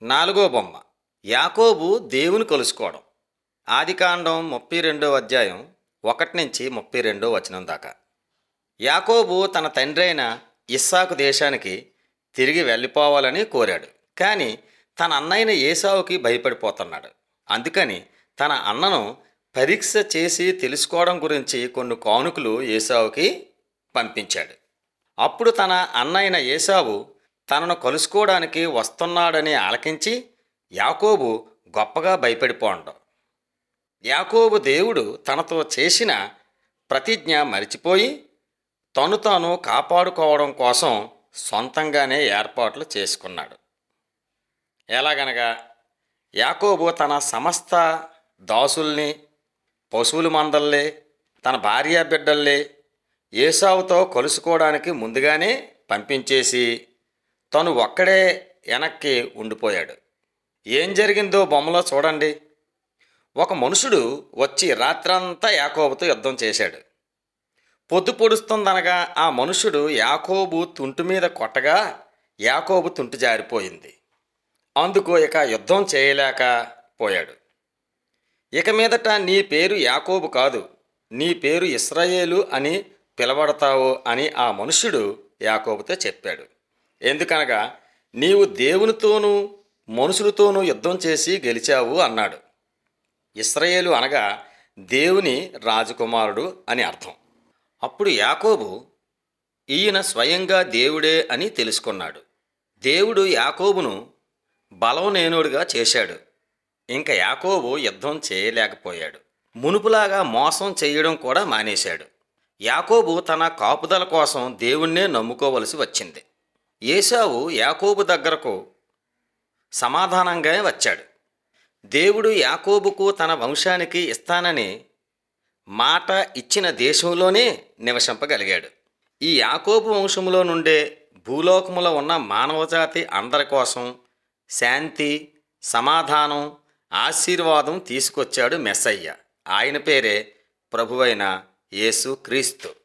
నాలుగో బొమ్మ యాకోబు దేవుని కలుసుకోవడం ఆదికాండం ముప్పై రెండో అధ్యాయం ఒకటి నుంచి ముప్పై రెండో వచనం దాకా యాకోబు తన తండ్రి అయిన ఇస్సాకు దేశానికి తిరిగి వెళ్ళిపోవాలని కోరాడు కానీ తన అన్నయ్యన ఏసావుకి భయపడిపోతున్నాడు అందుకని తన అన్నను పరీక్ష చేసి తెలుసుకోవడం గురించి కొన్ని కానుకలు ఏసావుకి పంపించాడు అప్పుడు తన అన్నయ్యన ఏసావు తనను కలుసుకోవడానికి వస్తున్నాడని ఆలకించి యాకోబు గొప్పగా భయపడిపోండు యాకోబు దేవుడు తనతో చేసిన ప్రతిజ్ఞ మరిచిపోయి తను తాను కాపాడుకోవడం కోసం సొంతంగానే ఏర్పాట్లు చేసుకున్నాడు ఎలాగనగా యాకోబు తన సమస్త దాసుల్ని పశువుల మందల్లే తన భార్య బిడ్డల్లే ఏసావుతో కలుసుకోవడానికి ముందుగానే పంపించేసి తను ఒక్కడే వెనక్కి ఉండిపోయాడు ఏం జరిగిందో బొమ్మలో చూడండి ఒక మనుషుడు వచ్చి రాత్రంతా యాకోబుతో యుద్ధం చేశాడు పొద్దు పొడుస్తుందనగా ఆ మనుషుడు యాకోబు తుంటు మీద కొట్టగా యాకోబు తుంటు జారిపోయింది అందుకు ఇక యుద్ధం చేయలేక పోయాడు ఇక మీదట నీ పేరు యాకోబు కాదు నీ పేరు ఇస్రాయేలు అని పిలబడతావు అని ఆ మనుష్యుడు యాకోబుతో చెప్పాడు ఎందుకనగా నీవు దేవునితోనూ మనుషులతోనూ యుద్ధం చేసి గెలిచావు అన్నాడు ఇస్రాయేలు అనగా దేవుని రాజకుమారుడు అని అర్థం అప్పుడు యాకోబు ఈయన స్వయంగా దేవుడే అని తెలుసుకున్నాడు దేవుడు యాకోబును బలవనేనుడుగా చేశాడు ఇంకా యాకోబు యుద్ధం చేయలేకపోయాడు మునుపులాగా మోసం చేయడం కూడా మానేశాడు యాకోబు తన కాపుదల కోసం దేవుణ్ణే నమ్ముకోవలసి వచ్చింది ఏసావు యాకోబు దగ్గరకు సమాధానంగా వచ్చాడు దేవుడు యాకోబుకు తన వంశానికి ఇస్తానని మాట ఇచ్చిన దేశంలోనే నివసింపగలిగాడు ఈ యాకోబు వంశంలో నుండే భూలోకములో ఉన్న మానవజాతి అందరి కోసం శాంతి సమాధానం ఆశీర్వాదం తీసుకొచ్చాడు మెస్సయ్య ఆయన పేరే ప్రభువైన యేసు క్రీస్తు